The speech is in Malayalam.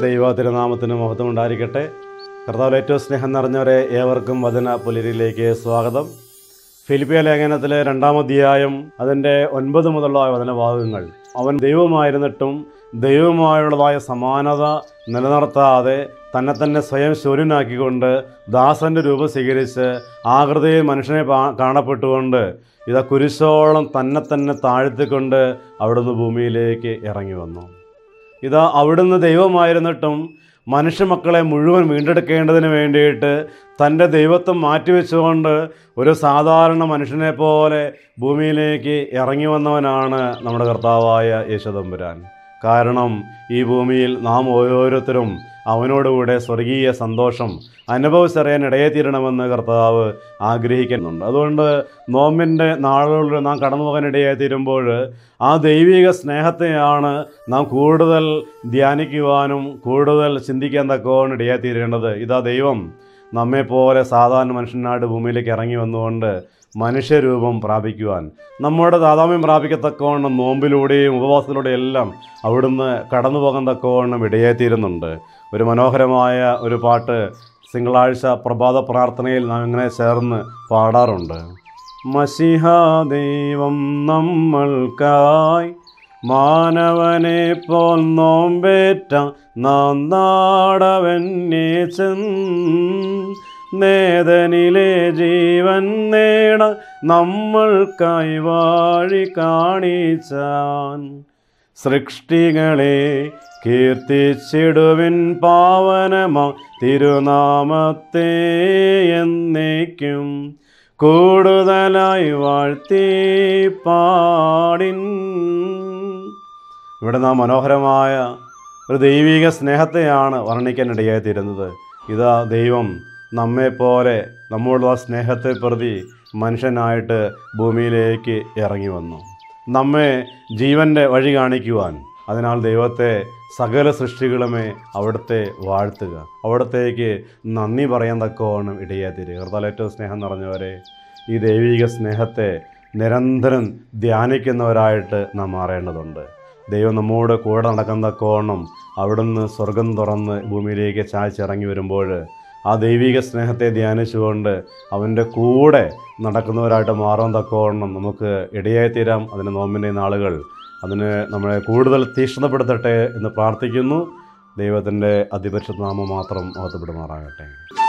ദൈവ തിരുനാമത്തിന് മഹത്വം ഉണ്ടായിരിക്കട്ടെ കർത്താവിൽ ഏറ്റവും സ്നേഹം നിറഞ്ഞവരെ ഏവർക്കും വചന പുലരിയിലേക്ക് സ്വാഗതം ഫിലിപ്പിയ ലേഖനത്തിലെ രണ്ടാം അധ്യായം അതിൻ്റെ ഒൻപത് മുതലുള്ള വചനഭാഗങ്ങൾ അവൻ ദൈവമായിരുന്നിട്ടും ദൈവമായുള്ളതായ സമാനത നിലനിർത്താതെ തന്നെ തന്നെ സ്വയം ശൂന്യനാക്കിക്കൊണ്ട് ദാസന്റെ രൂപം സ്വീകരിച്ച് ആകൃതിയിൽ മനുഷ്യനെ പാ- കാണപ്പെട്ടുകൊണ്ട് ഇതാ കുരിശോളം തന്നെ തന്നെ താഴ്ത്തിക്കൊണ്ട് അവിടുന്ന് ഭൂമിയിലേക്ക് ഇറങ്ങി വന്നു ഇതാ അവിടുന്ന് ദൈവമായിരുന്നിട്ടും മനുഷ്യമക്കളെ മുഴുവൻ വീണ്ടെടുക്കേണ്ടതിന് വേണ്ടിയിട്ട് തൻ്റെ ദൈവത്വം മാറ്റിവെച്ചുകൊണ്ട് ഒരു സാധാരണ മനുഷ്യനെ പോലെ ഭൂമിയിലേക്ക് ഇറങ്ങി വന്നവനാണ് നമ്മുടെ കർത്താവായ യേശുദമ്പുരാൻ കാരണം ഈ ഭൂമിയിൽ നാം ഓരോരുത്തരും അവനോടുകൂടെ സ്വർഗീയ സന്തോഷം അനുഭവിച്ചറിയാൻ ഇടയെത്തീരണമെന്ന് കർത്താവ് ആഗ്രഹിക്കുന്നുണ്ട് അതുകൊണ്ട് നോമ്പിൻ്റെ നാളുകളിൽ നാം കടന്നു പോകാൻ ഇടയായിത്തീരുമ്പോൾ ആ ദൈവിക സ്നേഹത്തെയാണ് നാം കൂടുതൽ ധ്യാനിക്കുവാനും കൂടുതൽ ചിന്തിക്കാൻ തക്കവണ്ണം ഇടയായിത്തീരേണ്ടത് ഇതാ ദൈവം നമ്മെപ്പോലെ സാധാരണ മനുഷ്യനായിട്ട് ഭൂമിയിലേക്ക് ഇറങ്ങി വന്നുകൊണ്ട് മനുഷ്യരൂപം പ്രാപിക്കുവാൻ നമ്മുടെ താതാമ്യം പ്രാപിക്കത്തക്കവണ്ണം നോമ്പിലൂടെയും ഉപവാസത്തിലൂടെയും എല്ലാം അവിടുന്ന് കടന്നു പോകാൻ തക്കവണ്ണം ഇടയായിത്തീരുന്നുണ്ട് ഒരു മനോഹരമായ ഒരു പാട്ട് തിങ്കളാഴ്ച പ്രഭാത പ്രാർത്ഥനയിൽ നാം ഇങ്ങനെ ചേർന്ന് പാടാറുണ്ട് മഷിഹ ദൈവം നമ്മൾക്കായി മാനവനെ പോൽ നോമ്പേറ്റ നാം നാടവന്നെ നേതനിലെ ജീവൻ നേട നമ്മൾക്കായി വാഴി കാണിച്ചാൻ സൃഷ്ടികളെ കീർത്തിച്ചിടുവിൻ പാവനമാ തിരുനാമത്തെ എന്നേക്കും കൂടുതലായി വാഴ്ത്തി പാടിൻ ഇവിടെ നാം മനോഹരമായ ഒരു ദൈവിക സ്നേഹത്തെയാണ് വർണ്ണിക്കാൻ ഇടയായിത്തീരുന്നത് ഇതാ ദൈവം നമ്മെപ്പോലെ നമ്മളുടെ ആ സ്നേഹത്തെ പ്രതി മനുഷ്യനായിട്ട് ഭൂമിയിലേക്ക് ഇറങ്ങി വന്നു നമ്മെ ജീവൻ്റെ വഴി കാണിക്കുവാൻ അതിനാൽ ദൈവത്തെ സകല സൃഷ്ടികളുമേ അവിടുത്തെ വാഴ്ത്തുക അവിടത്തേക്ക് നന്ദി പറയാൻ തക്കവണ്ണം ഇടയാത്തിരിക കർത്താൽ ഏറ്റവും സ്നേഹം നിറഞ്ഞവരെ ഈ ദൈവിക സ്നേഹത്തെ നിരന്തരം ധ്യാനിക്കുന്നവരായിട്ട് നാം മാറേണ്ടതുണ്ട് ദൈവം നമ്മോട് കൂടെ നടക്കുന്ന തക്കവണ്ണം അവിടുന്ന് സ്വർഗം തുറന്ന് ഭൂമിയിലേക്ക് ചായ്ച്ചിറങ്ങി വരുമ്പോൾ ആ ദൈവിക സ്നേഹത്തെ ധ്യാനിച്ചുകൊണ്ട് അവൻ്റെ കൂടെ നടക്കുന്നവരായിട്ട് മാറാൻ തക്കവണ്ണം നമുക്ക് ഇടയായിത്തീരാം അതിന് നോമ്പിൻ്റെ നാളുകൾ അതിന് നമ്മളെ കൂടുതൽ തീക്ഷ്ണപ്പെടുത്തട്ടെ എന്ന് പ്രാർത്ഥിക്കുന്നു ദൈവത്തിൻ്റെ അതിപരിശുദ്ധ നാമം മാത്രം മഹത്വപ്പെടുമാറാകട്ടെ